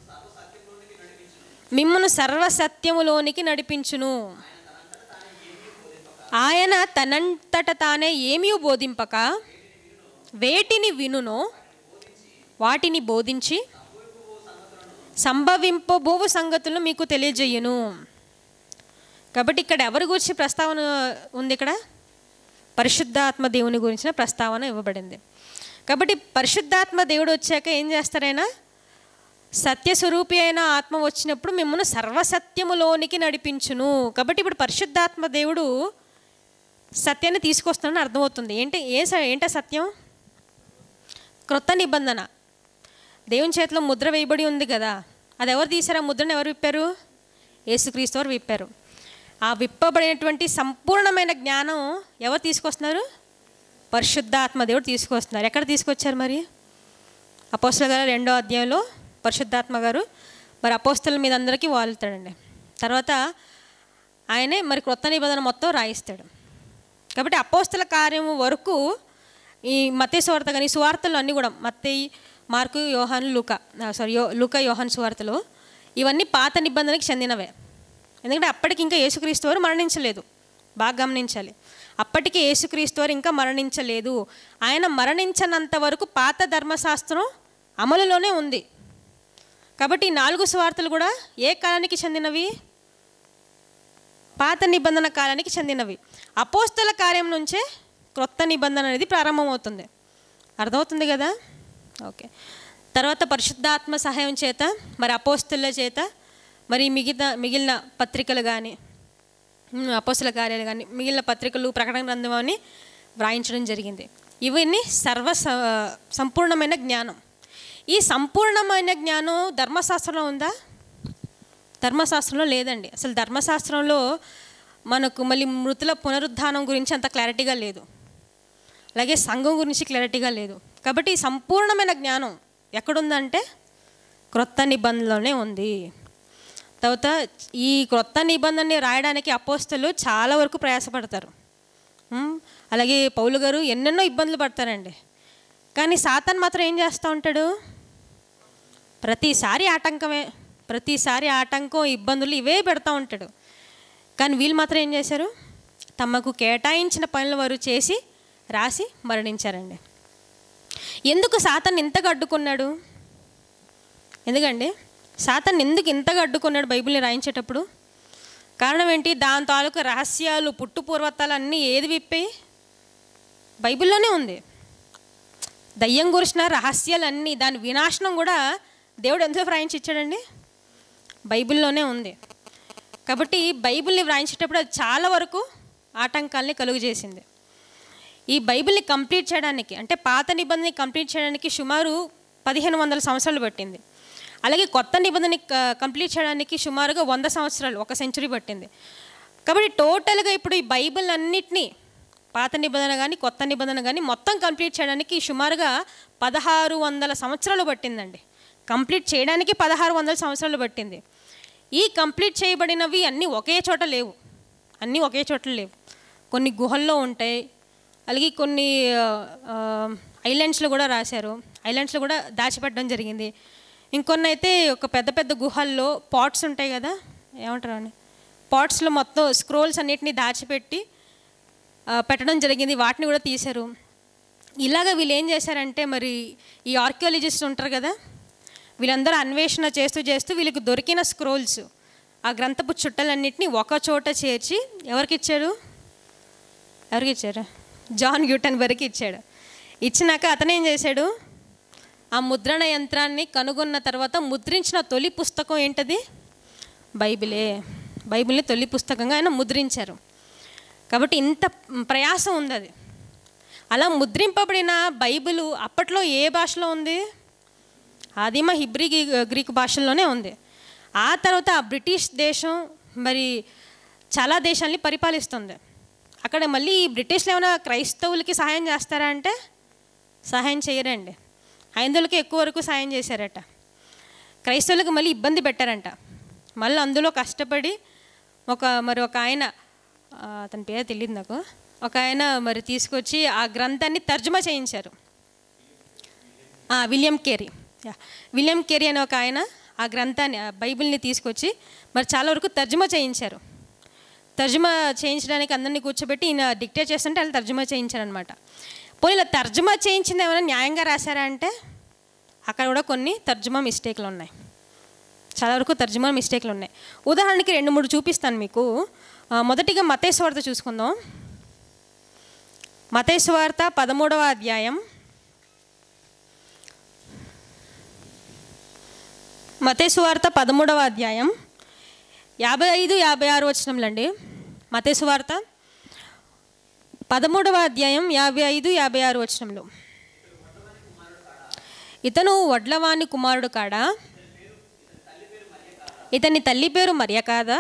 మిమ్మను సర్వసత్యములోనికి నడిపించును ఆయన తనంతట తానే ఏమీ బోధింపక వేటిని వినునో వాటిని బోధించి సంభవింపబోవు సంగతులను మీకు తెలియజేయును కాబట్టి ఇక్కడ ఎవరి గురించి ప్రస్తావన ఉంది ఇక్కడ పరిశుద్ధాత్మ దేవుని గురించిన ప్రస్తావన ఇవ్వబడింది కాబట్టి పరిశుద్ధాత్మ దేవుడు వచ్చాక ఏం చేస్తారైనా సత్యస్వరూపి అయిన ఆత్మ వచ్చినప్పుడు మిమ్మల్ని సర్వసత్యములోనికి నడిపించును కాబట్టి ఇప్పుడు పరిశుద్ధాత్మ దేవుడు సత్యాన్ని తీసుకొస్తానని అర్థమవుతుంది ఏంటి ఏ స- ఏంటా సత్యం క్రొత్త నిబంధన దేవుని చేతిలో ముద్ర వేయబడి ఉంది కదా అది ఎవరు తీశారు ఆ ముద్రను ఎవరు విప్పారు యేసుక్రీస్తు వారు విప్పారు ఆ విప్పబడినటువంటి సంపూర్ణమైన జ్ఞానం ఎవరు తీసుకొస్తున్నారు పరిశుద్ధాత్మ దేవుడు తీసుకొస్తున్నారు ఎక్కడ తీసుకొచ్చారు మరి అపోస్తుల గారు రెండో అధ్యాయంలో పరిశుద్ధాత్మ గారు మరి అపోస్తుల మీద అందరికీ వాలుతాడండి తర్వాత ఆయనే మరి క్రొత్త నిబంధన మొత్తం రాయిస్తాడు కాబట్టి అపోస్తుల కార్యము వరకు ఈ మతే సువార్త కానీ సువార్తలు అన్నీ కూడా మత్తయి మార్కు యోహాను లూక సారీ యో లూక యోహాన్ సువార్తలు ఇవన్నీ పాత నిబంధనకి చెందినవే ఎందుకంటే అప్పటికి ఇంకా యేసుక్రీస్తు వారు మరణించలేదు బాగా గమనించాలి అప్పటికి యేసుక్రీస్తు వారు ఇంకా మరణించలేదు ఆయన మరణించనంత వరకు పాత ధర్మశాస్త్రం అమలులోనే ఉంది కాబట్టి ఈ నాలుగు సువార్తలు కూడా ఏ కాలానికి చెందినవి పాత నిబంధన కాలానికి చెందినవి అపోస్తల కార్యం నుంచే క్రొత్త నిబంధన అనేది ప్రారంభమవుతుంది అర్థమవుతుంది కదా ఓకే తర్వాత పరిశుద్ధాత్మ సహాయం చేత మరి అపోస్తుల చేత మరి మిగతా మిగిలిన పత్రికలు కానీ అపోస్తుల కార్యాలు కానీ మిగిలిన పత్రికలు ప్రకటన గ్రంథం అని వ్రాయించడం జరిగింది ఇవన్నీ సర్వ స- సంపూర్ణమైన జ్ఞానం ఈ సంపూర్ణమైన జ్ఞానం ధర్మశాస్త్రంలో ఉందా ధర్మశాస్త్రంలో లేదండి అసలు ధర్మశాస్త్రంలో మనకు మళ్ళీ మృతుల పునరుద్ధానం గురించి అంత క్లారిటీగా లేదు అలాగే సంఘం గురించి క్లారిటీగా లేదు కాబట్టి ఈ సంపూర్ణమైన జ్ఞానం ఎక్కడుందంటే క్రొత్త నిబంధనలోనే ఉంది తర్వాత ఈ క్రొత్త నిబంధనని రాయడానికి అపోస్తలు చాలా వరకు ప్రయాసపడతారు ఉమ్, అలాగే పౌలు గారు ఎన్నెన్నో ఇబ్బందులు పడతారండి కానీ సాతాన్ మాత్రం ఏం చేస్తూ ఉంటాడు ప్రతిసారి ఆటంకమే ప్రతిసారి ఆటంకం ఇబ్బందులు ఇవే పెడతా ఉంటాడు కానీ వీళ్ళు మాత్రం ఏం చేశారు తమకు కేటాయించిన పనులు వారు చేసి రాసి మరణించారండి ఎందుకు సాతాన్ని ఇంతగా అడ్డుకున్నాడు ఎందుకండి సాతాన్ ఎందుకు ఇంతగా అడ్డుకున్నాడు బైబిల్ని రాయించేటప్పుడు కారణం ఏంటి దాని తాలూకు రహస్యాలు పుట్టు పూర్వత్తాలు అన్నీ ఏది విప్పాయి బైబిల్లోనే ఉంది దయ్యం గురించిన రహస్యాలన్నీ దాని వినాశనం కూడా దేవుడు ఎందులో వ్రాయించి ఇచ్చాడండి బైబిల్లోనే ఉంది కాబట్టి బైబిల్ని వ్రాయించేటప్పుడు అది చాలా వరకు ఆటంకాల్ని కలుగు చేసింది ఈ బైబిల్ని కంప్లీట్ చేయడానికి అంటే పాత నిబంధనని కంప్లీట్ చేయడానికి సుమారు పదిహేను వందల సంవత్సరాలు పట్టింది అలాగే కొత్త నిబంధనని క- కంప్లీట్ చేయడానికి సుమారుగా వంద సంవత్సరాలు ఒక సెంచురీ పట్టింది కాబట్టి టోటల్గా ఇప్పుడు ఈ బైబిల్ అన్నిటినీ పాత నిబంధన కానీ కొత్త నిబంధన కానీ మొత్తం కంప్లీట్ చేయడానికి సుమారుగా పదహారు వందల సంవత్సరాలు పట్టిందండి కంప్లీట్ చేయడానికి పదహారు వందల సంవత్సరాలు పట్టింది ఈ కంప్లీట్ చేయబడినవి అన్నీ ఒకే చోట లేవు అన్నీ ఒకే చోట లేవు కొన్ని గుహల్లో ఉంటాయి అలాగే కొన్ని ఐలాండ్స్లో కూడా రాశారు ఐలాండ్స్లో కూడా దాచిపెట్టడం జరిగింది ఇంకొన్ని అయితే ఒక పెద్ద పెద్ద గుహల్లో పాట్స్ ఉంటాయి కదా ఏమంటారు అని పాట్స్లో మొత్తం స్క్రోల్స్ అన్నిటిని దాచిపెట్టి ఆ, పెట్టడం జరిగింది వాటిని కూడా తీశారు ఇలాగ వీళ్ళు ఏం చేశారంటే మరి ఈ ఆర్కియాలజిస్ట్ ఉంటారు కదా వీళ్ళందరూ అన్వేషణ చేస్తూ చేస్తూ వీళ్ళకి దొరికిన స్క్రోల్స్ ఆ గ్రంథపు చుట్టలన్నింటినీ ఒక చోట చేర్చి ఎవరికి ఇచ్చారు ఎవరికి ఇచ్చారు జాన్ గ్యూటన్ వరకు ఇచ్చాడు ఇచ్చినాక అతను ఏం చేశాడు ఆ ముద్రణ యంత్రాన్ని కనుగొన్న తర్వాత ముద్రించిన తొలి పుస్తకం ఏంటది బైబిలే బైబిల్ని తొలి పుస్తకంగా ఆయన ముద్రించారు కాబట్టి ఇంత ప్రయాసం ఉంది అది అలా ముద్రింపబడిన బైబిల్ అప్పట్లో ఏ భాషలో ఉంది ఆదిమ హిబ్రీ గ్రీ- గ్రీకు భాషల్లోనే ఉంది ఆ తర్వాత ఆ బ్రిటిష్ దేశం మరి చాలా దేశాల్ని పరిపాలిస్తుంది అక్కడ మళ్ళీ ఈ బ్రిటిష్లు ఏమైనా క్రైస్తవులకి సహాయం చేస్తారా అంటే సహాయం చేయరండి హైందువులకి ఎక్కువ వరకు సహాయం చేశారట క్రైస్తవులకు మళ్ళీ ఇబ్బంది పెట్టారంట మళ్ళీ అందులో కష్టపడి ఒక మరి ఒక ఆయన ఆ, అతని పేరు తెలియదు నాకు ఒక ఆయన మరి తీసుకొచ్చి ఆ గ్రంథాన్ని తర్జుమా చేయించారు ఆ, విలియం కేరీ యా. విలియం కేరీ అనే ఒక ఆయన ఆ గ్రంథాన్ని ఆ బైబిల్ని తీసుకొచ్చి మరి చాలా వరకు తర్జుమా చేయించారు తర్జుమా చేయించడానికి అందరినీ కూర్చోబెట్టి ఈయన డిక్టేట్ చేస్తుంటే వాళ్ళు తర్జుమా చేయించారనమాట పోనీ ఇలా తర్జుమా చేయించింది ఏమైనా న్యాయంగా రాశారా అంటే అక్కడ కూడా కొన్ని తర్జుమా మిస్టేక్లు ఉన్నాయి చాలా వరకు తర్జుమా మిస్టేక్లు ఉన్నాయి ఉదాహరణకి రెండు మూడు చూపిస్తాను మీకు ఆ, మొదటిగా మతేశ్వార్త చూసుకుందాం మతేశ్వార్త పదమూడవ అధ్యాయం మతేశ్వార్త పదమూడవ అధ్యాయం యాభై ఐదు యాభై ఆరు వచనంలండి మతేశ్వార్త పదమూడవ అధ్యాయం యాభై ఐదు యాభై ఆరు వచనంలో ఇతను వడ్లవాణి కుమారుడు కాడా ఇతని తల్లి పేరు మరియ కాదా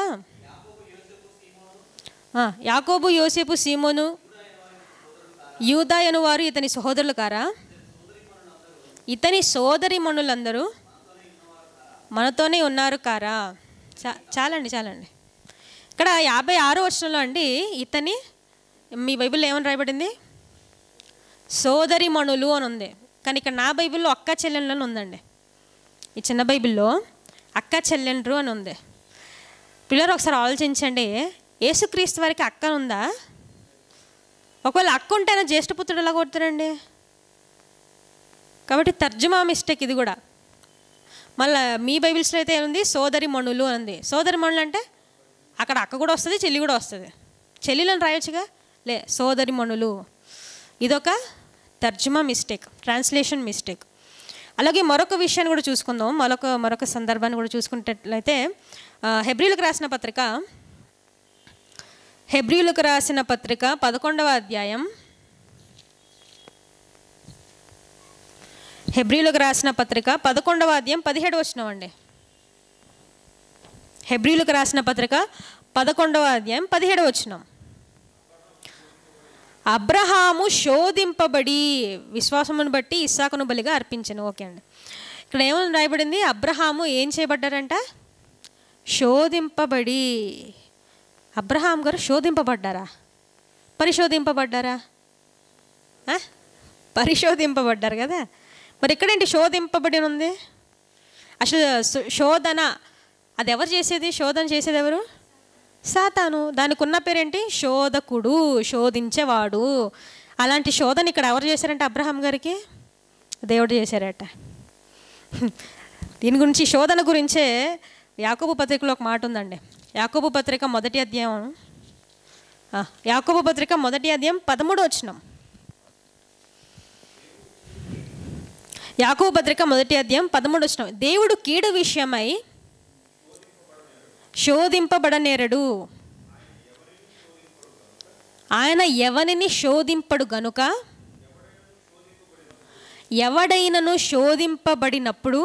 ఆ, యాకోబు యోసేపు సీమోను యూదాయను వారు ఇతని సహోదరులు కారా ఇతని సోదరి మనులందరూ మనతోనే ఉన్నారు కారా చా చాలండి చాలండి ఇక్కడ యాభై ఆరో వచనంలో అండి ఇతని మీ బైబిల్లో ఏమని రాయబడింది సోదరి మణులు అని ఉంది కానీ ఇక్కడ నా బైబిల్లో అక్క చెల్లెళ్ళు అని ఉందండి ఈ చిన్న బైబిల్లో అక్క చెల్లెండ్రు అని ఉంది పిల్లలు ఒకసారి ఆలోచించండి యేసుక్రీస్తు వారికి అక్క ఉందా ఒకవేళ అక్క ఉంటేనే జ్యేష్ఠపుత్రుడు ఎలా కొడతారండి కాబట్టి తర్జుమా మిస్టేక్ ఇది కూడా మళ్ళీ మీ బైబిల్స్లో అయితే ఏముంది సోదరి మణులు అని ఉంది సోదరి మణులు అంటే అక్కడ అక్క కూడా వస్తుంది చెల్లి కూడా వస్తుంది చెల్లిలను రాయొచ్చుగా లే సోదరి మణులు ఇదొక తర్జుమా మిస్టేక్ ట్రాన్స్లేషన్ మిస్టేక్ అలాగే మరొక విషయాన్ని కూడా చూసుకుందాం మరొక మరొక సందర్భాన్ని కూడా చూసుకున్నట్లయితే ఆ, హెబ్రీలకు రాసిన పత్రిక హెబ్రీలకు రాసిన పత్రిక పదకొండవ అధ్యాయం హెబ్రీలకు రాసిన పత్రిక పదకొండవ అధ్యాయం పదిహేడు వచ్చినాం అండి హెబ్రీలకు రాసిన పత్రిక పదకొండవ అధ్యాయం పదిహేడు వచ్చినాం అబ్రహాము శోధింపబడి విశ్వాసమును బట్టి ఇస్సాకును బలిగా అర్పించను ఓకే అండి ఇక్కడ ఏమని రాయబడింది అబ్రహాము ఏం చేయబడ్డారంట శోధింపబడి అబ్రహాం గారు శోధింపబడ్డారా పరిశోధింపబడ్డారా ఆ? పరిశోధింపబడ్డారు కదా మరి ఎక్కడేంటి శోధింపబడి ఉంది అసలు శో- శోధన అది ఎవరు చేసేది శోధన చేసేది ఎవరు సాతాను దానికి ఉన్న పేరేంటి శోధకుడు శోధించేవాడు అలాంటి శోధన ఇక్కడ ఎవరు చేశారంటే అబ్రహాం గారికి దేవుడు చేశారట దీని గురించి శోధన గురించే యాకోబు పత్రికలో ఒక మాట ఉందండి యాకోబు పత్రిక మొదటి అధ్యాయం ఆ, యాకోబు పత్రిక మొదటి అధ్యాయం పదమూడు వచ్చినాం యాకోబు పత్రిక మొదటి అధ్యాయం పదమూడు వచ్చినాం దేవుడు కీడు విషయమై శోధింపబడనేరడు ఆయన ఎవరిని శోధింపడు గనుక ఎవడైనను శోధింపబడినప్పుడు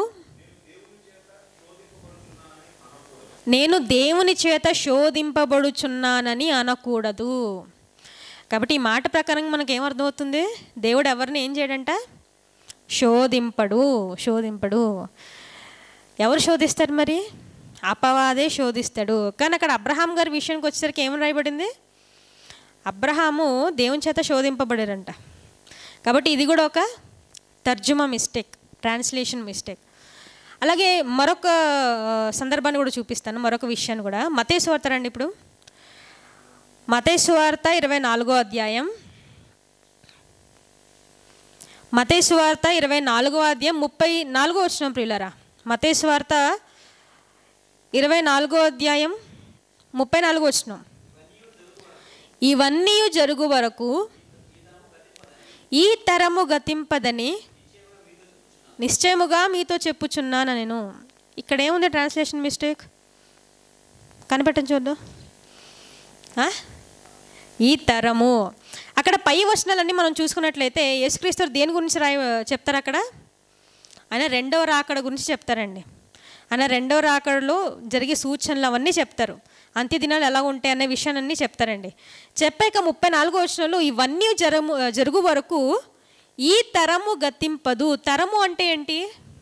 నేను దేవుని చేత శోధింపబడుచున్నానని అనకూడదు కాబట్టి ఈ మాట ప్రకారం మనకు ఏమర్థమవుతుంది దేవుడు ఎవరిని ఏం చేయడంట శోధింపడు శోధింపడు ఎవరు శోధిస్తారు మరి అపవాదే శోధిస్తాడు కానీ అక్కడ అబ్రహాం గారి విషయానికి వచ్చేసరికి ఏమని రాయబడింది అబ్రహాము దేవుని చేత శోధింపబడారంట కాబట్టి ఇది కూడా ఒక తర్జుమా మిస్టేక్ ట్రాన్స్లేషన్ మిస్టేక్ అలాగే మరొక ఆ, సందర్భాన్ని కూడా చూపిస్తాను మరొక విషయాన్ని కూడా మతేశ్వార్త రండి ఇప్పుడు మతేశ్వార్త ఇరవై నాలుగో అధ్యాయం మతేశ్వార్త ఇరవై నాలుగో అధ్యాయం ముప్పై నాలుగో వచ్చిన ప్రియులరా మతేశ్వార్త ఇరవై నాలుగో అధ్యాయం ముప్పై నాలుగో వచ్చినాం ఇవన్నీ జరుగు వరకు ఈ తరము గతింపదని నిశ్చయముగా మీతో చెప్పుచున్నాను నేను ఇక్కడ ఏముంది ట్రాన్స్లేషన్ మిస్టేక్ కనిపెట్టండి చూద్దాం ఆ? ఈ తరము అక్కడ పై వచనాలన్నీ మనం చూసుకున్నట్లయితే యేసుక్రీస్తు దేని గురించి రాయ చెప్తారు అక్కడ ఆయన రెండవ రాకడ గురించి చెప్తారండి ఆయన రెండవ రాకడలో జరిగే సూచనలు అవన్నీ చెప్తారు అంత్య దినాలు ఎలా ఉంటాయి అనే విషయాన్ని చెప్తారండి చెప్పాక ముప్పై నాలుగో వచనంలో ఇవన్నీ జరము జరుగు వరకు ఈ తరము గతింపదు తరము అంటే ఏంటి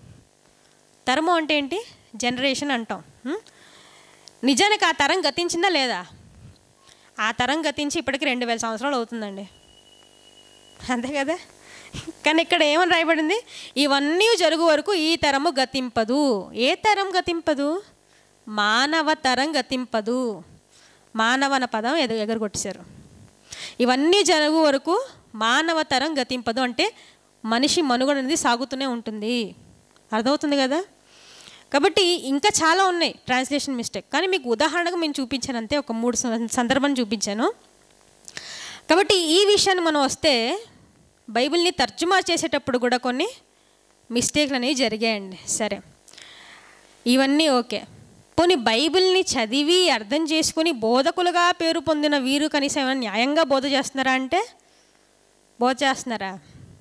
తరము అంటే ఏంటి జనరేషన్ అంటాం ఉం? నిజానికి ఆ తరం గతించిందా లేదా ఆ తరం గతించి ఇప్పటికి రెండు వేల సంవత్సరాలు అవుతుందండి అంతే కదా కానీ ఇక్కడ ఏమని రాయబడింది ఇవన్నీ జరుగు వరకు ఈ తరము గతింపదు ఏ తరం గతింపదు మానవ తరం గతింపదు మానవ అన్న పదం ఎదు ఎగరగొట్టేశారు ఇవన్నీ జరుగు వరకు మానవ తరం గతింపదు అంటే మనిషి మనుగడ అనేది సాగుతూనే ఉంటుంది అర్థమవుతుంది కదా కాబట్టి ఇంకా చాలా ఉన్నాయి ట్రాన్స్లేషన్ మిస్టేక్ కానీ మీకు ఉదాహరణకు నేను చూపించాను అంతే ఒక మూడు సం- సందర్భం చూపించాను కాబట్టి ఈ విషయాన్ని మనం వస్తే బైబిల్ని తర్జుమా చేసేటప్పుడు కూడా కొన్ని మిస్టేక్లు అనేవి జరిగాయండి సరే ఇవన్నీ ఓకే పోనీ బైబిల్ని చదివి అర్థం చేసుకొని బోధకులుగా పేరు పొందిన వీరు కనీసం ఏమైనా న్యాయంగా బోధ చేస్తున్నారా అంటే బోధ చేస్తున్నారా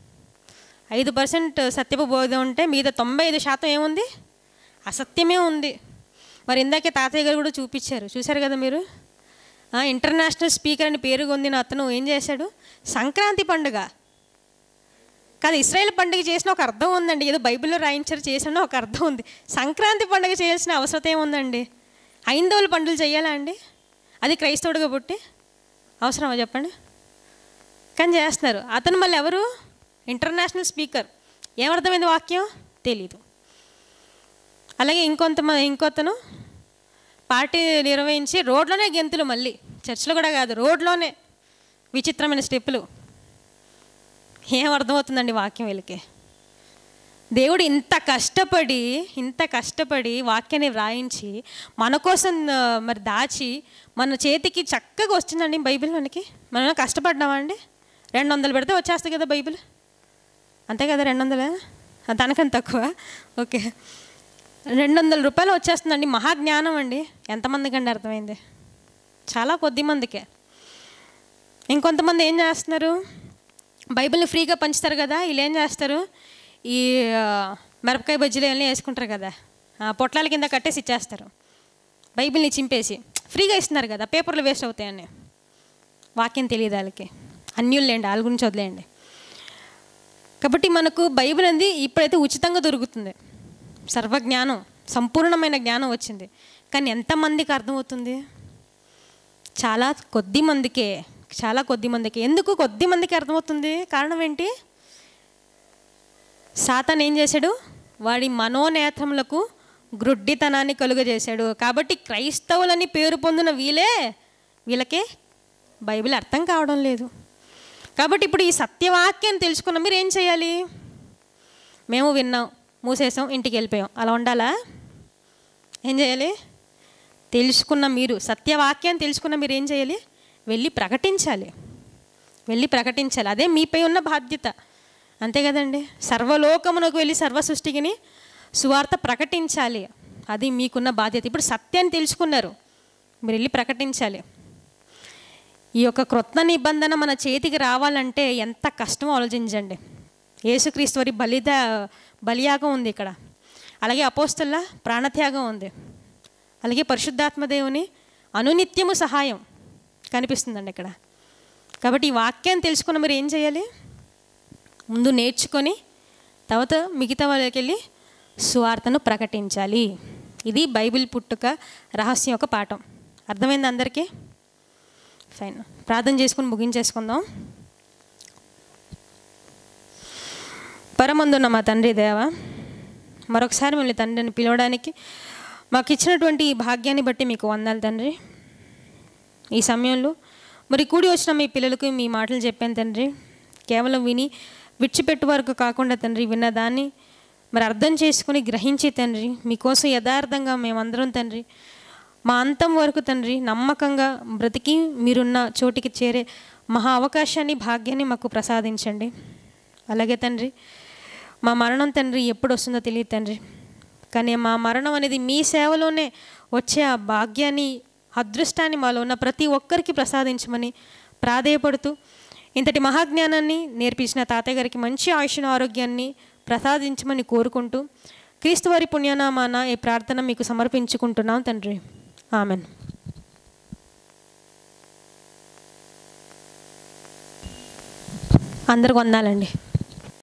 ఐదు పర్సెంట్ సత్యపు బోధ ఉంటే మిగతా తొంభై ఐదు శాతం ఏముంది అసత్యమే ఉంది మరి ఇందాకే తాతయ్య గారు కూడా చూపించారు చూశారు కదా మీరు ఆ, ఇంటర్నేషనల్ స్పీకర్ అని పేరు పొందిన అతను ఏం చేశాడు సంక్రాంతి పండుగ కాదు ఇస్రాయేల్ పండుగ చేసిన ఒక అర్థం ఉందండి ఏదో బైబిల్లో రాయించారు చేసిన ఒక అర్థం ఉంది సంక్రాంతి పండుగ చేయాల్సిన అవసరం ఏముందండి హైందవుల పండుగలు చేయాలా అండి అది క్రైస్తవుడిగా పుట్టి అవసరమా చెప్పండి కానీ చేస్తున్నారు అతను మళ్ళీ ఎవరు ఇంటర్నేషనల్ స్పీకర్ ఏమర్థమైంది వాక్యం తెలీదు అలాగే ఇంకొంత ఇంకొతను పార్టీ నిర్వహించి రోడ్లోనే గెంతులు మళ్ళీ చర్చిలో కూడా కాదు రోడ్లోనే విచిత్రమైన స్టెప్పులు ఏం అర్థమవుతుందండి వాక్యం వీళ్ళకి దేవుడు ఇంత కష్టపడి ఇంత కష్టపడి వాక్యాన్ని వ్రాయించి మన కోసం ఆ, మరి దాచి మన చేతికి చక్కగా వస్తుందండి బైబిల్ మనకి మనం కష్టపడ్డామా అండి రెండు వందలు పెడితే వచ్చేస్తుంది కదా బైబిల్ అంతే కదా రెండు వందలు దానికన్నా తక్కువ ఓకే రెండు వందల రూపాయలు వచ్చేస్తుందండి మహాజ్ఞానం అండి ఎంతమందికి అండి అర్థమైంది చాలా కొద్ది మందికే ఇంకొంతమంది ఏం చేస్తున్నారు బైబిల్ని ఫ్రీగా పంచుతారు కదా వీళ్ళు ఏం చేస్తారు ఈ ఆ, మిరపకాయ బజ్జీలు ఇవన్నీ వేసుకుంటారు కదా ఆ, పొట్లాల కింద కట్టేసి ఇచ్చేస్తారు బైబిల్ని చింపేసి ఫ్రీగా ఇస్తున్నారు కదా పేపర్లు వేస్ట్ అవుతాయని వాక్యం తెలియదు వాళ్ళకి అన్యులేండి వాళ్ళ గురించి వదిలేయండి కాబట్టి మనకు బైబిల్ అనేది ఇప్పుడైతే ఉచితంగా దొరుకుతుంది సర్వజ్ఞానం సంపూర్ణమైన జ్ఞానం వచ్చింది కానీ ఎంతమందికి అర్థమవుతుంది చాలా కొద్ది మందికే చాలా కొద్ది మందికి ఎందుకు కొద్ది మందికి అర్థమవుతుంది కారణం ఏంటి సాతాన్ ఏం చేశాడు వాడి మనోనేత్రములకు గ్రుడ్డితనాన్ని కలుగజేశాడు కాబట్టి క్రైస్తవులని పేరు పొందిన వీలే వీళ్ళకే బైబిల్ అర్థం కావడం లేదు కాబట్టి ఇప్పుడు ఈ సత్యవాక్యం తెలుసుకున్న మీరు ఏం చేయాలి మేము విన్నాం మూసేసాం ఇంటికి వెళ్ళిపోయాం అలా ఉండాలా ఏం చేయాలి తెలుసుకున్న మీరు సత్యవాక్యాన్ని తెలుసుకున్న మీరు ఏం చేయాలి వెళ్ళి ప్రకటించాలి వెళ్ళి ప్రకటించాలి అదే మీపై ఉన్న బాధ్యత అంతే కదండి సర్వలోకమునకు వెళ్ళి సర్వ సృష్టికిని సువార్త ప్రకటించాలి అది మీకున్న బాధ్యత ఇప్పుడు సత్యాన్ని తెలుసుకున్నారు మీరు వెళ్ళి ప్రకటించాలి ఈ యొక్క క్రొత్త నిబంధన మన చేతికి రావాలంటే ఎంత కష్టమో ఆలోచించండి యేసుక్రీస్తు వారి బలిద బలియాగం ఉంది ఇక్కడ అలాగే అపోస్తుల ప్రాణత్యాగం ఉంది అలాగే పరిశుద్ధాత్మ దేవుని అనునిత్యము సహాయం కనిపిస్తుందండి ఇక్కడ కాబట్టి ఈ వాక్యాన్ని తెలుసుకున్న మీరు ఏం చేయాలి ముందు నేర్చుకొని తర్వాత మిగతా వాళ్ళకి వెళ్ళి సువార్తను ప్రకటించాలి ఇది బైబిల్ పుట్టుక రహస్యం యొక్క పాఠం అర్థమైంది అందరికీ ఫైన్ ప్రార్థన చేసుకుని ముగించేసుకుందాం పరమందున్న మా తండ్రి దేవ మరొకసారి మిమ్మల్ని తండ్రిని పిలవడానికి మాకు ఇచ్చినటువంటి ఈ భాగ్యాన్ని బట్టి మీకు వందాలి తండ్రి ఈ సమయంలో మరి కూడి వచ్చిన మీ పిల్లలకు మీ మాటలు చెప్పాను తండ్రి కేవలం విని విడిచిపెట్టు వరకు కాకుండా తండ్రి విన్న దాన్ని మరి అర్థం చేసుకుని గ్రహించి తండ్రి మీకోసం యథార్థంగా మేమందరం తండ్రి మా అంతం వరకు తండ్రి నమ్మకంగా బ్రతికి మీరున్న చోటికి చేరే మహా అవకాశాన్ని భాగ్యాన్ని మాకు ప్రసాదించండి అలాగే తండ్రి మా మరణం తండ్రి ఎప్పుడు వస్తుందో తెలియదు తండ్రి కానీ మా మరణం అనేది మీ సేవలోనే వచ్చే ఆ భాగ్యాన్ని అదృష్టాన్ని మాలో ఉన్న ప్రతి ఒక్కరికి ప్రసాదించమని ప్రాధేయపడుతూ ఇంతటి మహాజ్ఞానాన్ని నేర్పించిన తాతయ్య గారికి మంచి ఆయుష్ను ఆరోగ్యాన్ని ప్రసాదించమని కోరుకుంటూ క్రీస్తువారి పుణ్యనామాన ఈ ప్రార్థన మీకు సమర్పించుకుంటున్నాం తండ్రి ఆమెన్ అందరికి వందాలండి